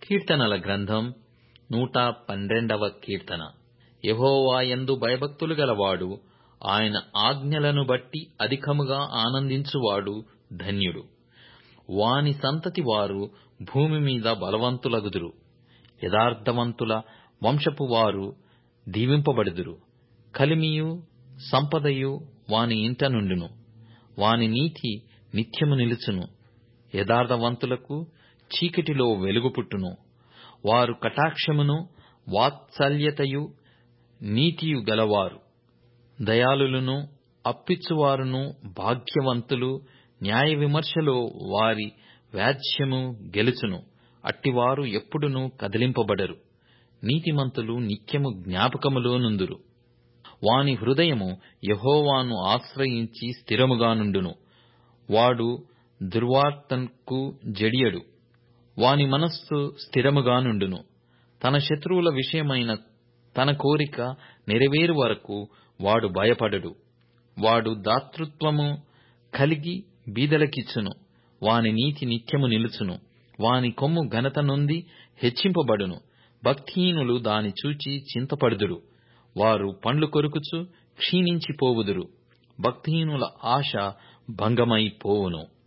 కీర్తనల గ్రంథం నూట పన్నెండవ కీర్తన యెహోవా యందు భయభక్తులు గలవాడు ఆయన ఆజ్ఞలను బట్టి అధికముగా ఆనందించువాడు ధన్యుడు వాని సంతతి వారు భూమి మీద బలవంతులగుదురు యథార్థవంతుల వంశపు వారు దీవింపబడుదురు కలిమియు సంపదయు వాని ఇంట నుండును వాని నీతి నిత్యము నిలుచును యథార్థవంతులకు చీకటిలో వెలుగు పుట్టును వారు కటాక్షమును వాత్సల్యతయు నీతియు గలవారు దయాళులను అప్పిచ్చువారును భాగ్యవంతులు న్యాయ విమర్శలో వారి వ్యాజ్యము గెలుచును అట్టివారు ఎప్పుడునూ కదిలింపబడరు నీతిమంతులు నిత్యము జ్ఞాపకములో నుందురు వాని హృదయము యెహోవాను ఆశ్రయించి స్థిరముగా నుండును వాడు దుర్వార్తకు జడియడు వాని మనస్సు స్థిరముగా నుండును తన శత్రువుల విషయమైన తన కోరిక నెరవేరు వరకు వాడు భయపడడు వాడు దాతృత్వము కలిగి బీదలకిచ్చును వాని నీతి నిత్యము నిలుచును వాని కొమ్ము ఘనత నొంది హెచ్చింపబడును భక్తిహీనులు దాని చూచి చింతపడుదురు వారు పండ్లు కొరుకుచు క్షీణించిపోవుదురు భక్తిహీనుల ఆశ భంగమైపోవును